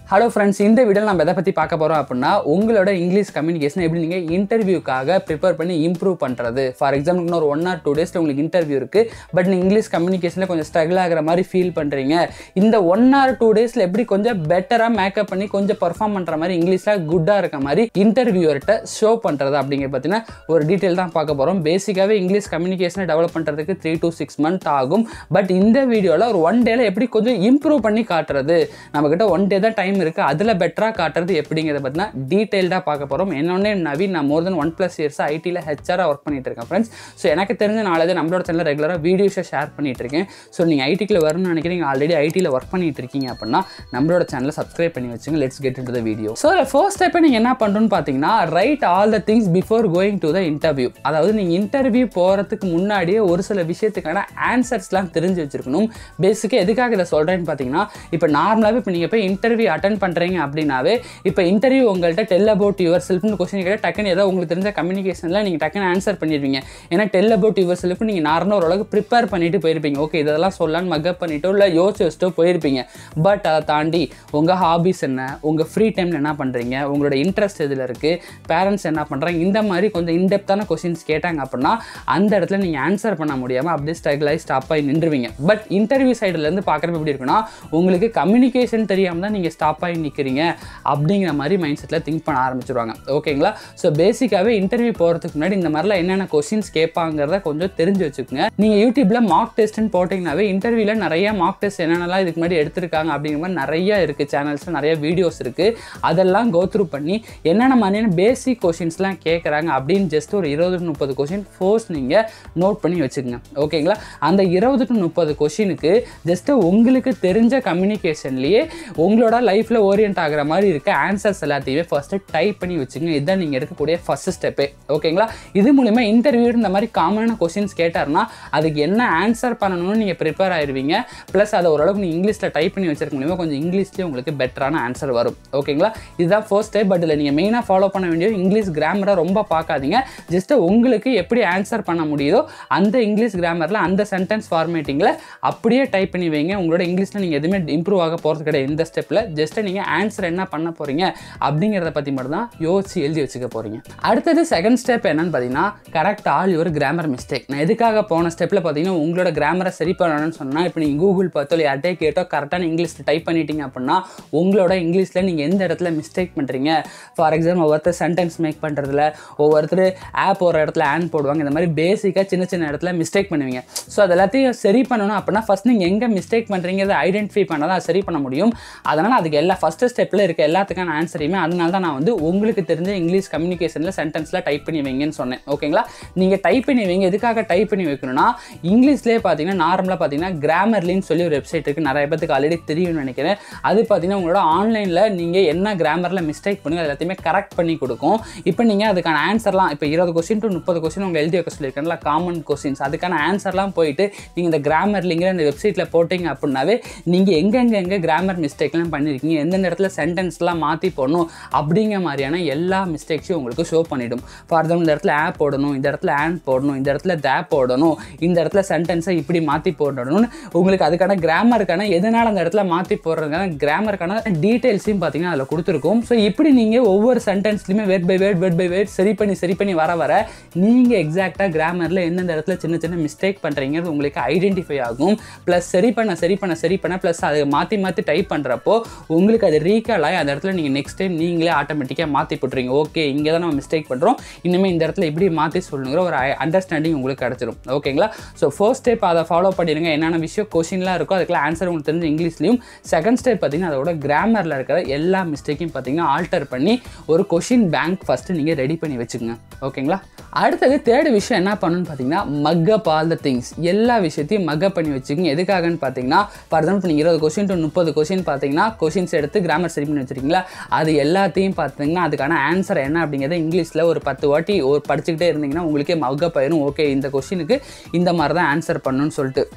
hello friends இந்த வீடியோவில் நம்ம எதை பற்றி பார்க்க போகிறோம் அப்படின்னா உங்களோட இங்கிலீஷ் கம்யூனிகேஷன் எப்படி நீங்கள் இன்டர்வியூக்காக ப்ரிப்பேர் பண்ணி இம்ப்ரூவ் பண்ணுறது ஃபார் எக்ஸாம்பிள் இன்னும் ஒரு ஒன் ஆர் டூ டேஸில் உங்களுக்கு இன்டர்வியூ இருக்குது பட் நீங்கள் இங்கிலீஷ் கம்யூனிகேஷனில் கொஞ்சம் ஸ்ட்ரகிள் ஆகிற மாதிரி ஃபீல் பண்ணுறீங்க இந்த ஒன் ஆர் டூ டேஸில் எப்படி கொஞ்சம் பெட்டராக மேக்கப் பண்ணி கொஞ்சம் பர்ஃபார்ம் பண்ணுற மாதிரி இங்கிலீஷில் குட்டாக இருக்க மாதிரி இன்டர்வியூவர்கிட்ட ஷோ பண்ணுறது அப்படிங்கிற பார்த்தீங்கன்னா ஒரு டீட்டெயில் தான் பார்க்க போகிறோம் பேசிக்காகவே இங்கிலீஷ் கம்யூனிகேஷனை டெவலப் பண்ணுறதுக்கு த்ரீ to சிக்ஸ் மந்த் ஆகும் பட் இந்த வீடியோவில் ஒரு ஒன் டேல எப்படி கொஞ்சம் இம்ப்ரூவ் பண்ணி காட்டுறது நம்மக்கிட்ட ஒன் டே தான் டைம் இருக்குது அதில் பெட்டராக காட்டுறது எப்படிங்கிறத பார்த்தீங்கன்னா டீட்டெயில்டாக பார்க்க போகிறோம் என்னொன்னே நவீன் நான் more than one plus years ஐடியில் ஹெச்ஆராக ஒர்க் பண்ணிட்டு இருக்கேன் ஃப்ரெண்ட்ஸ் ஸோ எனக்கு தெரிஞ்ச நாளே நம்மளோட சேனலில் ரெகுலராக வீடியோஸை ஷேர் பண்ணிட்டு இருக்கேன் ஸோ நீங்கள் ஐடிக்குள்ள வரணும்னு நினைக்கிறீங்க ஆல்ரெடி ஐடியில் ஒர்க் பண்ணிட்டு இருக்கீங்க அப்படின்னா நம்மளோட சேனலை சப்ஸ்கிரைப் பண்ணி வச்சுங்க let's get in the video so first ஸ்டெப்பை நீங்கள் என்ன பண்ணுறோன்னு பார்த்தீங்கன்னா write all the things before going to the interview அதாவது நீங்கள் இன்டர்வியூ போகிறதுக்கு முன்னாடியே ஒரு சில விஷயத்துக்கான ஆன்சர்ஸ்லாம் தெரிஞ்சு வச்சிருக்கணும் பேசிக்காக எதுக்காக இதை சொல்கிறேன்னு பார்த்தீங்கன்னா இப்போ நார்மலாகவே இப்போ நீங்கள் போய் இன்டர்வியூ அட்டன் பண்ணுறீங்க அப்படின்னாவே இப்போ இன்டர்வியூ உங்கள்கிட்ட டெல் அபவுட் யுவர் செல்ஃப்னு கொஸ்டின் கேட்டால் டக்குன்னு ஏதோ உங்களுக்கு தெரிஞ்ச கம்யூனிகேஷனில் நீங்கள் டக்குன்னு ஆன்சர் பண்ணிடுவீங்க ஏன்னா டெல் அபவுட் யுவர் செல்ஃப் நீங்கள் நார்மலாக ஓரளவுக்கு ப்ரிப்பேர் பண்ணிட்டு போயிருப்பீங்க ஓகே இதெல்லாம் சொல்லலான்னு மக்கப் பண்ணிட்டோ இல்லை யோசிச்சு வச்சுட்டோ போயிருப்பீங்க பட் அதை தாண்டி உங்கள் ஹாபிஸ் என்ன உங்கள் ஃப்ரீ டைமில் என்ன பண்ணுறீங்க உங்களோட இன்ட்ரெஸ்ட் எதில் இருக்குது பேரண்ட்ஸ் என்ன பண்ணுறாங்க இந்த மாதிரி கொஞ்சம் இன்டெப்த்தான கொஸ்டின்ஸ் கேட்டாங்க அப்படின்னா அந்த இடத்துல நீங்கள் ஆன்சர் பண்ண முடியாமல் அப்படியே ஸ்ட்ரகிள் ஆகி ஸ்டாப் ஆகி நின்றுவீங்க பட் இன்டர்வியூ சைடுலேருந்து பார்க்குறப்ப எப்படி இருக்குன்னா உங்களுக்கு கம்யூனிகேஷன் தெரியாமல் தான் நீங்கள் ஸ்டாப் ஆகி நிற்கிறீங்க அப்படிங்கிற மாதிரி மைண்ட் செட்டில் திங்க் பண்ண ஆரம்பிச்சிருவாங்க ஓகேங்களா ஸோ பேசிக்காகவே இன்டர்வியூ போகிறதுக்கு முன்னாடி இந்த மாதிரிலாம் என்னென்ன கொஸ்டின்ஸ் கேட்பாங்கிறத கொஞ்சம் தெரிஞ்சு வச்சுக்கோங்க நீங்கள் யூடியூப்பில் மார்க் டெஸ்ட்னு போட்டிங்கனாவே இன்டர்வியூவில் நிறைய மார்க் டெஸ்ட் என்னென்னலாம் இதுக்கு முன்னாடி எடுத்திருக்காங்க அப்படிங்கிற மாதிரி நிறைய இருக்குது சேனல்ஸில் நிறைய வீடியோஸ் இருக்குது அதெல்லாம் கோ த்ரூ பண்ணி என்னென்ன மாதிரியான பேசிக் கொஷின்ஸ்லாம் கேட்குறாங்க அப்படின்னு ஜஸ்ட் ஒரு இருபது டு முப்பது கொஷின் ஃபோர்ஸ் நீங்கள் நோட் பண்ணி வச்சுக்கோங்க ஓகேங்களா அந்த இருபது டு முப்பது கொஷினுக்கு ஜஸ்ட் உங்களுக்கு தெரிஞ்ச கம்யூனிகேஷன்லேயே உங்களோட லைஃப்பில் ஓரியன்ட் ஆகிற மாதிரி இருக்க ஆன்சர்ஸ் எல்லாத்தையுமே ஃபஸ்ட்டு டைப் பண்ணி வச்சுக்கோங்க இதுதான் நீங்கள் எடுக்கக்கூடிய ஃபஸ்ட் ஸ்டெப்பே ஓகேங்களா இது மூலிமா இன்டர்வியூ இந்த மாதிரி காமனான கொஷின்ஸ் கேட்டார்னா அதுக்கு என்ன ஆன்சர் பண்ணணும்னு நீங்கள் ப்ரிப்பேர் ஆயிடுவீங்க ப்ளஸ் அதை ஓரளவுக்கு நீங்கள் இங்கிலீஷில் டைப் பண்ணி வச்சிருக்க மூலிமா கொஞ்சம் இங்கிலீஷ்லேயே உங்களுக்கு பெட்டரான ஆன்சர் வரும் ஓகேங்களா இதுதான் ஃபர்ஸ்ட் ஸ்டெப் பட் இதில் நீங்கள் மெயினாக ஃபாலோ பண்ண வேண்டிய இங்கிலீஷ் கிராமரை ரொம்ப பார்க்காதீங்க ஜஸ்ட் உங்களுக்கு எப்படி ஆன்சர் பண்ண முடியுதோ அந்த இங்கிலீஷ் கிராமரில் அந்த சென்டென்ஸ் ஃபார்மேட்டிங்கில் அப்படியே டைப் பண்ணி வைங்க உங்களோட இங்கிலீஷில் நீங்கள் எதுவுமே இம்ப்ரூவ் ஆக போகிறது கிடையாது இந்த ஸ்டெப்பில் ஜஸ்ட் நீங்கள் ஆன்சர் என்ன பண்ண போகிறீங்க அப்படிங்கிறத பற்றி மட்டும் தான் யோசிச்சு எழுதி வச்சுக்க போகிறீங்க அடுத்தது செகண்ட் ஸ்டெப் என்னன்னு பார்த்தீங்கன்னா correct all your grammar mistake நான் எதுக்காக போன ஸ்டெப்பில் பார்த்தீங்கன்னா உங்களோட கிராமரை சரி பண்ணணும்னு சொன்னால் இப்போ நீங்கள் கூகுள் பார்த்தோ இல்லை யார்ட்டே கேட்டோ கரெக்டான இங்கிலீஷில் டைப் பண்ணிட்டீங்க அப்படின்னா உங்களோட இங்கிலீஷில் நீங்கள் எந்த இடத்துல மிஸ்டேக் பண்ணுறீங்க ஃபார் எக்ஸாம்பிள் ஒவ்வொருத்தர் சென்டென்ஸ் மேக் பண்ணுறதுல ஒவ்வொருத்தர் ஆப் ஒரு இடத்துல ஆன் போடுவாங்க இந்த மாதிரி பேசிக்காக சின்ன சின்ன இடத்துல மிஸ்டேக் பண்ணுவீங்க ஸோ அது எல்லாத்தையும் சரி பண்ணணும் அப்படின்னா ஃபஸ்ட் நீங்கள் எங்கே மிஸ்டேக் பண்ணுறீங்கிறத ஐடென்டிஃபை பண்ணால் தான் சரி பண்ண முடியும் அதனால் அதுக்கு எல்லா ஃபஸ்ட்டு ஸ்டெப்பில் இருக்க எல்லாத்துக்கான ஆன்சரையுமே அதனால தான் நான் வந்து உங்களுக்கு தெரிஞ்ச இங்கிலீஷ் கம்யூனிகேஷனில் சென்டென்ஸில் டைப் பண்ணி வைங்கன்னு சொன்னேன் ஓகேங்களா நீங்கள் டைப் பண்ணி வைங்க எதுக்காக டைப் பண்ணி வைக்கணும்னா இங்கிலீஷ்லேயே பார்த்தீங்கன்னா நார்மலாக பார்த்தீங்கன்னா கிராமர்லின்னு சொல்லி ஒரு வெப்சைட் இருக்குது நிறைய பேருக்கு ஆல்ரெடி தெரியும்னு நினைக்கிறேன் அது பார்த்தீங்கன்னா உங்களோட ஆன்லைனில் நீங்கள் என்ன கிராமரில் மிஸ்டேக் பண்ணுங்க அது எல்லாத்தையுமே கரெக்ட் பண்ணி கொடுக்கும் இப்போ நீங்கள் அதுக்கான ஆன்சர்லாம் இப்போ இருபது கொஸ்டின் டு முப்பது கொஸ்டின் உங்களை எழுதி வைக்க சொல்லியிருக்கேன்ல காமன் கொஸ்டின்ஸ் அதுக்கான ஆன்சர்லாம் போயிட்டு நீங்கள் இந்த கிராமர்லிங்கிற இந்த வெப்சைட்டில் போட்டிங்க அப்படின்னாவே நீங்கள் எங்கெங்கே எங்கே கிராமர் மிஸ்டேக்லாம் பண்ணியிருக்கீங்க எந்தெந்த இடத்துல சென்டென்ஸ்லாம் மாற்றி போடணும் அப்படிங்கிற மாதிரியான எல்லா மிஸ்டேக்ஸையும் உங்களுக்கு ஷோ பண்ணிடும் ஃபார் எக்ஸாம்பிள் இந்த இடத்துல ஆப் போடணும் இந்த இடத்துல ஆன் போடணும் இந்த இடத்துல தேப் போடணும் இந்த இடத்துல சென்டென்ஸை இப்படி மாற்றி போடணும்னு உங்களுக்கு அதுக்கான கிராமருக்கான எதனால் அந்த இடத்துல மாற்றி போடுறதுக்கான கிராமருக்கான டீட்டெயில்ஸையும் பார்த்தீங்கன்னா அதில் கொடுத்துருக்கும் ஸோ இப்படி நீங்கள் ஒவ்வொரு சென்டென்ஸ்லையுமே word by word word by word சரி பண்ணி சரி பண்ணி வர வர நீங்கள் எக்ஸாக்டாக கிராமரில் எந்தெந்த இடத்துல சின்ன சின்ன மிஸ்டேக் பண்ணுறீங்கிறது உங்களுக்கு ஐடென்டிஃபை ஆகும் ப்ளஸ் சரி பண்ண சரி பண்ண சரி பண்ண ப்ளஸ் அதை மாற்றி மாற்றி டைப் பண்ணுறப்போ உங்களுக்கு அது ரீகால் ஆகி அந்த இடத்துல நீங்கள் நெக்ஸ்ட் டைம் நீங்களே ஆட்டோமேட்டிக்காக மாற்றி போட்டுறீங்க ஓகே இங்கே தான் நம்ம மிஸ்டேக் பண்ணுறோம் இனிமேல் இந்த இடத்துல இப்படி மாற்றி சொல்லுங்கிற ஒரு அண்டர்ஸ்டாண்டிங் உங்களுக்கு கிடச்சிரும் ஓகேங்களா ஸோ ஃபர்ஸ்ட் ஸ்டெப் அதை ஃபாலோ பண்ணிடுங்க என்னென்ன விஷயம் கொஷின்லாம் இருக்கோ அதுக்கெல்லாம் ஆன்சர் உங்களுக்கு தெரிஞ்ச இங்கிலீஷ்லையும் செகண்ட் ஸ்டெப் பார்த்தீங்கன்னா அதோட கிராமரில் இருக்கிற எல்லா மிஸ்டேக்கையும் பார்த்தீங்கன்னா ஆல்டர் பண்ணி ஒரு கொஷின் பேங்க் ஃபஸ்ட்டு நீங்கள் ரெடி பண்ணி வச்சுக்கோங்க ஓகேங்களா அடுத்தது தேர்ட் விஷயம் என்ன பண்ணணும்னு பார்த்தீங்கன்னா மக்கப் ஆல் த திங்ஸ் எல்லா விஷயத்தையும் மக்கப் பண்ணி வச்சுக்கோங்க எதுக்காகன்னு பார்த்தீங்கன்னா ஃபார் எக்ஸாம்பிள் நீங்கள் இருபது கொஷின் டு முப்பது கொஷின் பார்த்தீங்கன்னா கொஷின்ஸ் எடுத்து கிராமர் சரி பண்ணி வச்சிருக்கீங்களா அது எல்லாத்தையும் பார்த்தீங்கன்னா அதுக்கான ஆன்சர் என்ன அப்படிங்கிறத இங்கிலீஷில் ஒரு பத்து வாட்டி ஒரு படிச்சுக்கிட்டே இருந்தீங்கன்னா உங்களுக்கே மக்கப் ஆயிரும் ஓகே இந்த கொஷினுக்கு இந்த மாதிரி தான் ஆன்சர் பண்ணணும்னு சொல்லிட்டு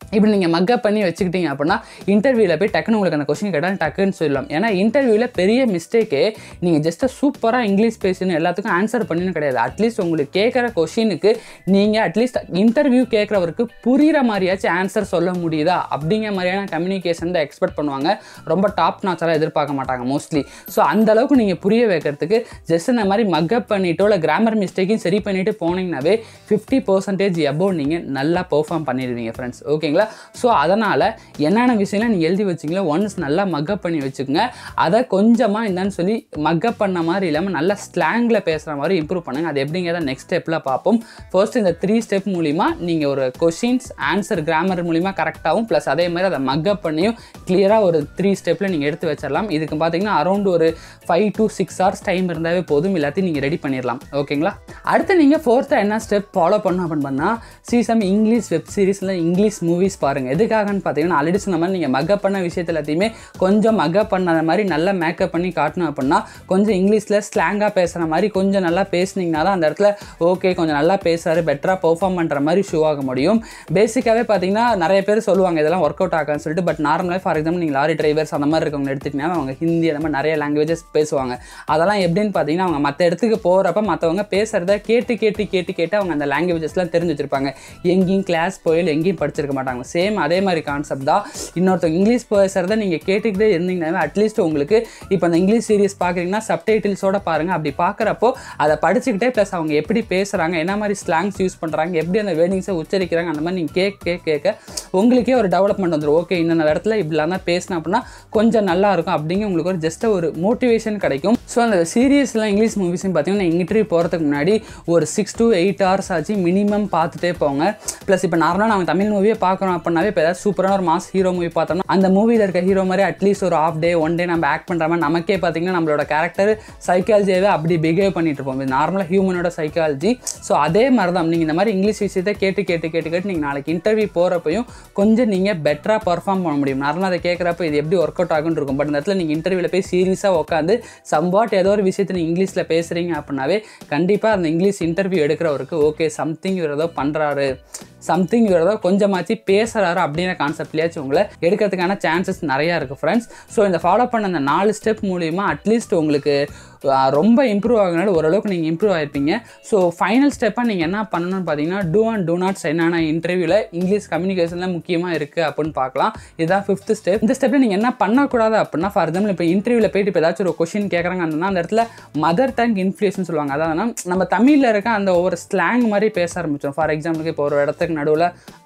இப்படி நீங்கள் மக்கப் பண்ணி வச்சுக்கிட்டீங்க அப்படின்னா இன்டர்வியூவில் போய் டக்குன்னு உங்களுக்கு அந்த கொஸ்டின் கேட்டால் டக்குன்னு சொல்லலாம் ஏன்னா இன்டர்வியூவில் பெரிய மிஸ்டேக்கே நீங்கள் ஜஸ்ட்டு சூப்பராக இங்கிலீஷ் பேசணும் எல்லாத்துக்கும் ஆன்சர் பண்ணணும் கிடையாது அட்லீஸ்ட் உங்களுக்கு கேட்குற கொஷினுக்கு நீங்கள் அட்லீஸ்ட் இன்டர்வியூ கேட்குறவருக்கு புரிகிற மாதிரியாச்சும் ஆன்சர் சொல்ல முடியுதா அப்படிங்கிற மாதிரியான கம்யூனிகேஷன் தான் எக்ஸ்பெக்ட் பண்ணுவாங்க ரொம்ப டாப் நாச்சராக எதிர்பார்க்க மாட்டாங்க மோஸ்ட்லி ஸோ அந்த அளவுக்கு நீங்கள் புரிய வைக்கிறதுக்கு ஜஸ்ட் இந்த மாதிரி மக்கப் பண்ணிட்டோ இல்லை கிராமர் மிஸ்டேக்கையும் சரி பண்ணிட்டு போனீங்கன்னாவே ஃபிஃப்டி பர்சன்டேஜ் எபோவ் நீங்கள் நல்லா பெர்ஃபார்ம் பண்ணிடுவீங்க ஃப்ரெண்ட்ஸ் ஓகேங்களா ஸோ அதனால் என்னென்ன விஷயம்லாம் நீங்கள் எழுதி வச்சிங்களோ ஒன்ஸ் நல்லா மக்கப் பண்ணி வச்சுக்கோங்க அதை கொஞ்சமாக என்னன்னு சொல்லி மக்கப் பண்ண மாதிரி இல்லாமல் நல்லா ஸ்லாங்கில் பேசுகிற மாதிரி இம்ப்ரூவ் பண்ணுங்கள் அது எப்படிங்கிறத நெக்ஸ்ட் ஸ்டெப்பில் பார்ப்போம் ஃபர்ஸ்ட் இந்த த்ரீ ஸ்டெப் மூலிமா நீங்கள் ஒரு கொஷின்ஸ் ஆன்சர் கிராமர் மூலிமா கரெக்டாகவும் ப்ளஸ் அதே மாதிரி அதை மக்கப் பண்ணியும் கிளியராக ஒரு த்ரீ ஸ்டெப்பில் நீங்கள் எடுத்து வச்சிடலாம் இதுக்கு பார்த்தீங்கன்னா அரௌண்ட் ஒரு five to six hours time இருந்தாவே போதும் எல்லாத்தையும் நீங்கள் ரெடி பண்ணிடலாம் ஓகேங்களா அடுத்து நீங்கள் ஃபோர்த்தாக என்ன ஸ்டெப் ஃபாலோ பண்ணணும் அப்படின்னு பண்ணால் see some இங்கிலீஷ் வெப் சீரிஸில் இங்கிலீஷ் மூவிஸ் பாருங்கள் எதுக்காகன்னு பார்த்தீங்கன்னா ஆல்ரெடி சொன்ன மாதிரி நீங்கள் மக்கப் பண்ண விஷயத்தை எல்லாத்தையுமே கொஞ்சம் மக்கப் பண்ணாத மாதிரி நல்லா மேக்கப் பண்ணி காட்டணும் அப்படின்னா கொஞ்சம் இங்கிலீஷில் ஸ்லாங்காக பேசுகிற மாதிரி கொஞ்சம் நல்லா பேசுனீங்கன்னா தான் அந்த இடத்துல ஓகே கொஞ்சம் நல்லா பேசுறாரு பெட்டராக பெர்ஃபார்ம் பண்ணுற மாதிரி ஷோ ஆக முடியும் பேசிக்காகவே பார்த்தீங்கன்னா நிறைய பேர் சொல்லுவாங்க இதெல்லாம் ஒர்க் அவுட் ஆகான்னு சொல்லிட்டு பட் நார்மலாக ஃபார் எக்ஸாம்பிள் நீங்கள் லாரி டிரைவர்ஸ் அந்த மாதிரி இருக்கவங்க எடுத்துக்கிட்டீங்கன்னா அவங்க ஹிந்தி அந்த மாதிரி நிறைய லாங்குவேஜஸ் பேசுவாங்க அதெல்லாம் எப்படின்னு பார்த்தீங்கன்னா அவங்க மற்ற இடத்துக்கு போகிறப்ப மற்றவங்க பேசுகிறத கேட்டு கேட்டு கேட்டு கேட்டு அவங்க அந்த லாங்குவேஜஸ்லாம் தெரிஞ்சு வச்சிருப்பாங்க எங்கேயும் கிளாஸ் போயில் எங்கேயும் படிச்சிருக்க மாட்டாங்க சேம் அதே மாதிரி கான்செப்ட் தான் இன்னொருத்தவங்க இங்கிலீஷ் பேசுகிறத நீங்கள் கேட்டுக்கிட்டே இருந்தீங்கன்னா அட்லீஸ்ட் உங்களுக்கு இப்போ அந்த இங்கிலீஷ் சீரிஸ் பார்க்குறீங்கன்னா சப்டைட்டில்ஸோட பாருங்கள் அப்படி பார்க்குறப்போ அதை படிச்சுக்கிட்டே ப்ளஸ் அவங்க எப்படி பேசுகிறாங்க என்ன மாதிரி ஸ்லாங்ஸ் யூஸ் பண்ணுறாங்க எப்படி அந்த வேர்டிங்ஸை உச்சரிக்கிறாங்க அந்த மாதிரி நீங்கள் கேட்க கேட்க கேட்க உங்களுக்கே ஒரு டெவலப்மெண்ட் வந்துடும் ஓகே இந்த இடத்துல இப்படிலாம் தான் பேசினேன் அப்படின்னா கொஞ்சம் நல்லா இருக்கும் அப்படிங்க உங்களுக்கு ஒரு ஜஸ்ட் ஒரு மோட்டிவேஷன் கிடைக்கும் ஸோ அந்த சீரியஸ்லாம் இங்கிலீஷ் மூவிஸும் பார்த்தீங்கன்னா இன்டர்வியூ போகிறதுக்கு முன்னாடி ஒரு சிக்ஸ் to எயிட் ஹவர்ஸ் ஆச்சு மினிமம் பார்த்துட்டே போங்க ப்ளஸ் இப்போ நார்மலாக நம்ம தமிழ் மூவியே பார்க்குறோம் அப்படின்னாவே இப்போ ஏதாவது சூப்பரான ஒரு மாஸ் ஹீரோ மூவி பார்த்தோம்னா அந்த மூவியில் இருக்க ஹீரோ மாதிரி அட்லீஸ்ட் ஒரு ஆஃப் டே ஒன் டே நம்ம ஆக்ட் பண்ணுற மாதிரி நமக்கே பார்த்தீங்கன்னா நம்மளோட கேரக்டர் சைக்காலஜியாவே அப்படி பிஹேவ் பண்ணிட்டு இருப்போம் இது நார்மலாக ஹியூமனோட சைக்காலஜி ஸோ அதே மாதிரி தான் நீங்கள் இந்த மாதிரி இங்கிலீஷ் விஷயத்தை கேட்டு கேட்டு கேட்டு கேட்டு நீங்கள் நாளைக்கு இன்டர்வியூ போகிறப்பையும் கொஞ்சம் நீங்கள் பெட்டராக பர்ஃபார்ம் பண்ண முடியும் நார்மலாக அதை கேட்குறப்ப இது எப்படி ஒர்க் அவுட் ஆகுன்னு இருக்கும் பட் இந்த இடத்துல நீங்கள் இன்டர்வியூவில் போய் சீரியஸாக உட்காந்து சம்பாட் ஏதோ ஒரு விஷயத்தை நீங்கள் இங்கிலீஷில் பேசுகிறீங்க அப்படின்னாவே கண்டிப்பாக அந்த இங்கிலீஷ் இன்டர்வியூ எடுக்கிறவருக்கு ஓகே சம்திங் இவர் ஏதோ பண்ணுறாரு சம்திங் இவர் ஏதோ கொஞ்சமாச்சு பேசுகிறாரு அப்படிங்கிற கான்செப்ட்லேயாச்சும் உங்களை எடுக்கிறதுக்கான சான்சஸ் நிறையா இருக்குது ஃப்ரெண்ட்ஸ் ஸோ இந்த ஃபாலோ பண்ண அந்த நாலு ஸ்டெப் மூலிமா அட்லீஸ்ட் உங்களுக்கு ஆஹ், ரொம்ப இம்ப்ரூவ் ஆகுனால ஓரளவுக்கு நீங்கள் இம்ப்ரூவ் ஆயிருப்பீங்க ஸோ ஃபைனல் ஸ்டெப்பாக நீங்கள் என்ன பண்ணணும்னு பார்த்தீங்கன்னா டூ அண்ட் டூ நாட்ஸ் என்னென்ன இன்டர்வியூவில் இங்கிலீஷ் கம்யூனிகேஷனில் முக்கியமாக இருக்குது அப்படின்னு பார்க்கலாம் இதுதான் ஃபிஃப்த் ஸ்டெப் இந்த ஸ்டெப்பில் நீங்கள் என்ன பண்ணக்கூடாது அப்படின்னா ஃபார் எக்ஸாம்பிள் இப்போ இன்டர்வியூவில் போயிட்டு இப்போ ஏதாச்சும் ஒரு கொஷின் கேட்குறாங்க அப்படின்னா அந்த இடத்துல மதர் டங் இன்ஃப்ளூயன்ஸ் சொல்லுவாங்க அதாவது நம்ம தமிழில் இருக்க அந்த ஒவ்வொரு ஸ்லாங் மாதிரி பேச ஆரம்பித்தோம் ஃபார் எக்ஸாம்பிளுக்கு இப்போ ஒரு இடத்துக்கு நடுவில்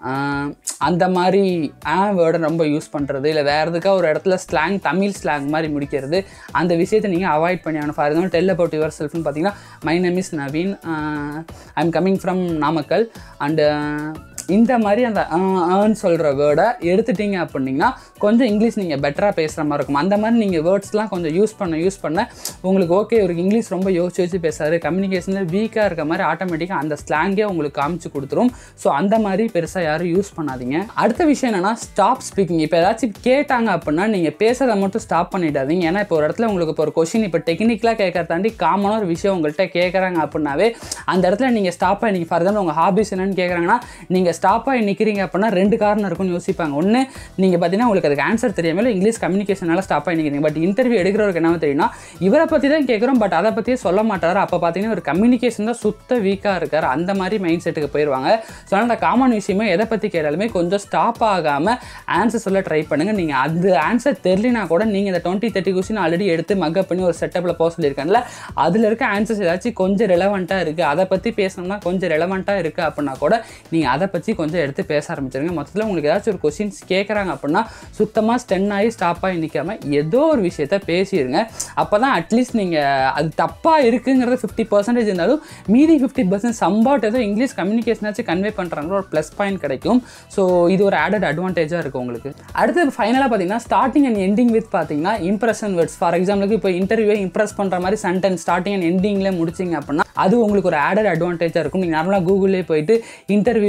அந்த மாதிரி ஆ வேர்டை ரொம்ப யூஸ் பண்ணுறது இல்லை வேறு எதுக்கா ஒரு இடத்துல ஸ்லாங் தமிழ் ஸ்லாங் மாதிரி முடிக்கிறது அந்த விஷயத்தை நீங்கள் அவாய்ட் பண்ணி ஆகணும் for example tell about your செல்ஃப்னு பார்த்தீங்கன்னா my name is Naveen I am coming from Namakkal and இந்த மாதிரி அந்த ஏர்ன் சொல்கிற வேர்டை எடுத்துட்டீங்க அப்படின்னீங்கன்னா கொஞ்சம் இங்கிலீஷ் நீங்கள் பெட்டராக பேசுகிற மாதிரி இருக்கும் அந்த மாதிரி நீங்கள் வேர்ட்ஸ்லாம் கொஞ்சம் யூஸ் பண்ண யூஸ் பண்ண உங்களுக்கு ஓகே இவருக்கு இங்கிலீஷ் ரொம்ப யோசிச்சு யோசிச்சு பேசுறாரு கம்யூனிகேஷனில் வீக்காக இருக்க மாதிரி ஆட்டோமேட்டிக்காக அந்த ஸ்லாங்கே உங்களுக்கு காமிச்சு கொடுத்துரும் ஸோ அந்த மாதிரி பெருசாக யாரும் யூஸ் பண்ணாதீங்க அடுத்த விஷயம் என்னன்னா ஸ்டாப் ஸ்பீக்கிங் இப்போ ஏதாச்சும் கேட்டாங்க அப்படின்னா நீங்கள் பேசுறதை மட்டும் ஸ்டாப் பண்ணிடாதீங்க ஏன்னா இப்போ ஒரு இடத்துல உங்களுக்கு இப்போ ஒரு கொஷின் இப்போ டெக்னிக்கலாக கேட்கறத தாண்டி காமனாக ஒரு விஷயம் உங்கள்கிட்ட கேட்குறாங்க அப்படின்னாவே அந்த இடத்துல நீங்கள் ஸ்டாப் ஆகி நீங்கள் ஃபார் எக்ஸாம்பிள் உங்கள் ஹாபிஸ் என்னன்னு கேட்குறாங்கன்னா நீங்கள் ஸ்டாப் ஆகி நிற்கிறீங்க அப்படின்னா ரெண்டு காரணம் இருக்கும்னு யோசிப்பாங்க ஒன்று நீங்கள் பார்த்தீங்கன்னா உங்களுக்கு அதுக்கு ஆன்சர் தெரியாமல் இங்கிலீஷ் கம்யூனிகேஷனால ஸ்டாப் ஆகி நிற்கிறீங்க பட் இன்டர்வியூ எடுக்கிறவருக்கு என்ன தெரியும்னா இவரை பற்றி தான் கேட்குறோம் பட் அதை பற்றியே சொல்ல மாட்டார் அப்போ பார்த்தீங்கன்னா ஒரு கம்யூனிகேஷன் தான் சுத்த வீக்காக இருக்கார் அந்த மாதிரி மைண்ட் செட்டுக்கு போயிடுவாங்க ஸோ அதனால் காமன் விஷயமே எதை பற்றி கேட்டாலுமே கொஞ்சம் ஸ்டாப் ஆகாமல் ஆன்சர் சொல்ல ட்ரை பண்ணுங்கள் நீங்கள் அது ஆன்சர் தெரியலனா கூட நீங்கள் இந்த டுவெண்ட்டி தேர்ட்டி கொஸ்டின் ஆல்ரெடி எடுத்து மக்கப் பண்ணி ஒரு செட்டப்பில் போக சொல்லியிருக்கேன்ல அதில் இருக்க ஆன்சர்ஸ் ஏதாச்சும் கொஞ்சம் ரெலவெண்ட்டாக இருக்குது அதை பற்றி பேசணும்னா கொஞ்சம் ரெலவெண்ட்டாக இருக்குது அப்படின்னா கூட நீங்கள் அதை பற்றி கொஞ்சம் எடுத்து பேச ஆரம்பிச்சிருங்க மொத்தத்தில் உங்களுக்கு ஏதாச்சும் ஒரு கொஸ்டின்ஸ் கேட்குறாங்க அப்படின்னா சுத்தமாக ஸ்டென் ஆகி ஸ்டாப் ஆகி நிற்காம ஏதோ ஒரு விஷயத்த பேசிடுங்க அப்போ தான் அட்லீஸ்ட் நீங்கள் அது தப்பாக இருக்குங்கிறது ஃபிஃப்டி பர்சன்டேஜ் இருந்தாலும் மீதி ஃபிஃப்டி பர்சன்ட் சம்பாட் ஏதோ இங்கிலீஷ் கம்யூனிகேஷனாச்சும் கன்வே பண்ணுறாங்களோ ஒரு ப்ளஸ் பாயிண்ட் கிடைக்கும் ஸோ இது ஒரு ஆடட் அட்வான்டேஜாக இருக்கும் உங்களுக்கு அடுத்து ஃபைனலாக பார்த்தீங்கன்னா ஸ்டார்டிங் அண்ட் எண்டிங் வித் பார்த்தீங்கன்னா இம்ப்ரெஷன் வேர்ட்ஸ் ஃபார் எக்ஸாம்பிளுக்கு இப்போ இன்டர்வியூ இம்ப்ரெஸ் பண்ணுற மாதிரி சென்டென்ஸ் ஸ்டார்டிங் அண்ட் எண்டிங்கில் முடிச்சிங்க அப்படின்னா அது உங்களுக்கு ஒரு ஆடட் அட்வான்டேஜாக இருக்கும் நீங்கள் நார்மலாக கூகுளே போயிட்டு இன்டர்வியூவர் இம்ப்ரெஸ்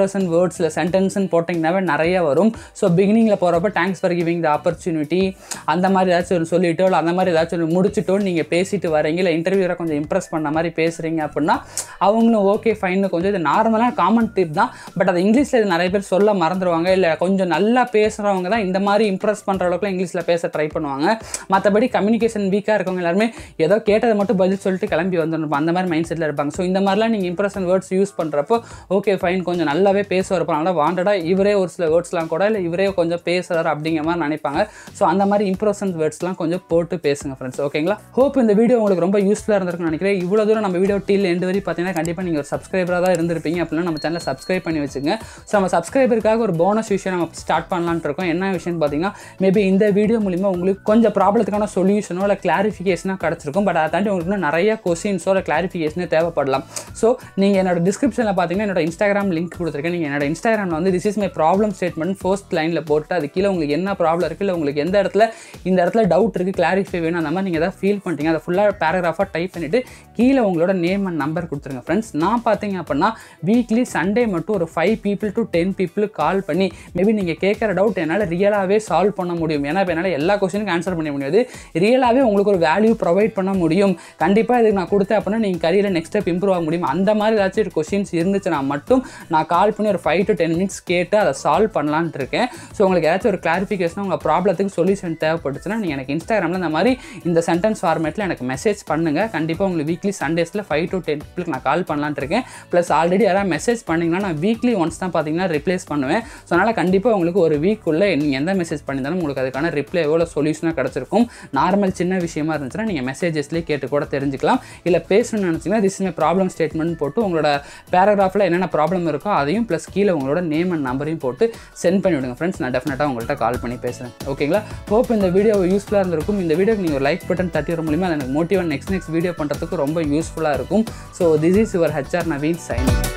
இம்ப்ரெஷன் வேர்ட்ஸில் சென்டென்ஸ்னு போட்டிங்கனாவே நிறைய வரும் ஸோ பிகினிங்கில் போகிறப்ப thanks for giving the opportunity அந்த மாதிரி ஏதாச்சும் ஒரு சொல்லிட்டோ இல்லை அந்த மாதிரி ஏதாச்சும் ஒரு முடிச்சுட்டோ நீங்கள் பேசிட்டு வரீங்க இல்லை இன்டர்வியூரை கொஞ்சம் இம்ப்ரெஸ் பண்ண மாதிரி பேசுகிறீங்க அப்படின்னா அவங்களும் ஓகே ஃபைன்னு கொஞ்சம் இது நார்மலான காமன் டிப் தான் பட் அது இங்கிலீஷில் இது நிறைய பேர் சொல்ல மறந்துடுவாங்க இல்லை கொஞ்சம் நல்லா பேசுகிறவங்க தான் இந்த மாதிரி இம்ப்ரெஸ் பண்ணுற அளவுக்குலாம் இங்கிலீஷில் பேச ட்ரை பண்ணுவாங்க மற்றபடி கம்யூனிகேஷன் வீக்காக இருக்கவங்க எல்லாருமே ஏதோ கேட்டதை மட்டும் பதில் சொல்லிட்டு கிளம்பி வந்துடணும் அந்த மாதிரி மைண்ட் செட்டில் இருப்பாங்க ஸோ இந்த மாதிரிலாம் நீங்கள் இம்ப்ரெஷன் வேர்ட்ஸ் யூஸ் பண்ணுறப்போ ஓகே ஃபைன் கொஞ்சம் நல்லாவே பேசுவார் அதனால வாண்டடாக இவரே ஒரு சில வேர்ட்ஸ்லாம் கூட இல்லை இவரே கொஞ்சம் பேசுகிறார் அப்படிங்கிற மாதிரி நினைப்பாங்க ஸோ அந்த மாதிரி இம்ப்ரெஷன் வேர்ட்ஸ்லாம் கொஞ்சம் போட்டு பேசுங்க ஃப்ரெண்ட்ஸ் ஓகேங்களா ஹோப் இந்த வீடியோ உங்களுக்கு ரொம்ப யூஸ்ஃபுல்லாக இருந்திருக்கும்னு நினைக்கிறேன் இவ்வளோ தூரம் நம்ம வீடியோ டீல் எண்டு வரை பார்த்தீங்கன்னா கண்டிப்பாக நீங்கள் ஒரு சப்ஸ்கிரைபராக தான் இருந்திருப்பீங்க அப்படின்னா நம்ம சேனலை சப்ஸ்கிரைப் பண்ணி வச்சுங்க ஸோ நம்ம சப்ஸ்கிரைபருக்காக ஒரு போனஸ் விஷயம் நம்ம ஸ்டார்ட் பண்ணலான்ட்டு இருக்கோம் என்ன விஷயம்னு பார்த்தீங்கன்னா மேபி இந்த வீடியோ மூலிமா உங்களுக்கு கொஞ்சம் ப்ராப்ளத்துக்கான சொல்யூஷனோ இல்லை கிளாரிஃபிகேஷனாக கிடச்சிருக்கும் பட் அதை தாண்டி உங்களுக்கு இன்னும் நிறைய கொஸ்டின்ஸோ இல்லை கிளாரிஃபிகேஷனே தேவைப்படலாம் ஸோ நீங்கள் என்னோட டிஸ்கிரிப்ஷனில் பார்த்தீங்கன்னா என்னோட இன்ஸ்டாகிராம் லிங்க் கொடுத்துருக்கேன் நீங்கள் என்னோட இன்ஸ்டாகிராமில் வந்து this is my problem statement first லைனில் போட்டு அது கீழே உங்களுக்கு என்ன ப்ராப்ளம் இருக்குது இல்லை உங்களுக்கு எந்த இடத்துல இந்த இடத்துல டவுட் இருக்குது கிளாரிஃபை வேணும் அந்த மாதிரி நீங்கள் எதாவது ஃபீல் பண்ணிட்டீங்க அதை ஃபுல்லாக பேராகிராஃபாக டைப் பண்ணிவிட்டு கீழே உங்களோட நேம் அண்ட் நம்பர் கொடுத்துருங்க ஃப்ரெண்ட்ஸ் நான் பார்த்தீங்க அப்படின்னா வீக்லி சண்டே மட்டும் ஒரு five people to ten people call பண்ணி மேபி நீங்கள் கேட்குற டவுட் என்னால் ரியலாகவே சால்வ் பண்ண முடியும் ஏன்னா இப்போ என்னால் எல்லா கொஸ்டினுக்கும் ஆன்சர் பண்ண முடியாது ரியலாகவே உங்களுக்கு ஒரு வேல்யூ ப்ரொவைட் பண்ண முடியும் கண்டிப்பாக இதுக்கு நான் கொடுத்தேன் அப்படின்னா நீங்கள் கரியரில் நெக்ஸ்ட் ஸ்டெப் இம்ப்ரூவ் ஆக முடியும் அந்த மாதிரி ஏதாச்சும் ஒரு கொஸ்டின்ஸ் இருந்துச்சுன்னா மட்டும் நான் கால் பண்ணி ஒரு ஃபைவ் டு டென் மினிட்ஸ் கேட்டு அதை சால்வ் பண்ணலான்ட்டு இருக்கேன் ஸோ உங்களுக்கு ஏதாச்சும் ஒரு கிளாரிஃபிகேஷன் உங்கள் ப்ராப்ளத்துக்கு சொல்யூஷன் தேவைப்பட்டுச்சுன்னா நீங்கள் எனக்கு இன்ஸ்டாகிராமில் இந்த மாதிரி இந்த சென்டென்ஸ் ஃபார்மேட்டில் எனக்கு மெசேஜ் பண்ணுங்கள் கண்டிப்பாக உங்களுக்கு வீக்லி சண்டேஸில் ஃபைவ் டு டென் பீப்புளுக்கு நான் கால் பண்ணலான்ட்டு இருக்கேன் ப்ளஸ் ஆல்ரெடி யாராவது மெசேஜ் பண்ணிங்கன்னா நான் வீக்லி ஒன்ஸ் தான் பார்த்தீங்கன்னா ரிப்ளேஸ் பண்ணுவேன் ஸோ அதனால் கண்டிப்பாக உங்களுக்கு ஒரு வீக்குள்ளே நீங்கள் எந்த மெசேஜ் பண்ணியிருந்தாலும் உங்களுக்கு அதுக்கான ரிப்ளை எவ்வளோ சொல்யூஷனாக கிடச்சிருக்கும் நார்மல் சின்ன விஷயமா இருந்துச்சுன்னா நீங்கள் மெசேஜஸ்லேயே கேட்டு கூட தெரிஞ்சுக்கலாம் இல்லை பேசணும்னு நினச்சிங்கன்னா திஸ் இஸ் ப்ராப்ளம் ஸ்டேட்மெண்ட் போட்டு உங்களோட பேராகிராஃபில் என்னென்ன ப்ராப்ளம் இருக்கோ அதையும் ப்ளஸ் கீழே உங்களோட நேம் அண்ட் நம்பரையும் போட்டு சென்ட் பண்ணி விடுங்க ஃப்ரெண்ட்ஸ் நான் டெஃபினட்டாக உங்கள்கிட்ட கால் பண்ணி பேசுகிறேன் ஓகேங்களா ஹோப் இந்த வீடியோ யூஸ்ஃபுல்லாக இருந்திருக்கும் இந்த வீடியோக்கு நீங்கள் ஒரு லைக் பட்டன் தட்டி வர மூலியமாக அது எனக்கு மோட்டிவாக நெக்ஸ்ட் நெக்ஸ்ட் வீடியோ பண்ணுறதுக்கு ரொம்ப யூஸ்ஃபுல்லாக இருக்கும் so this is your HR Naveen signing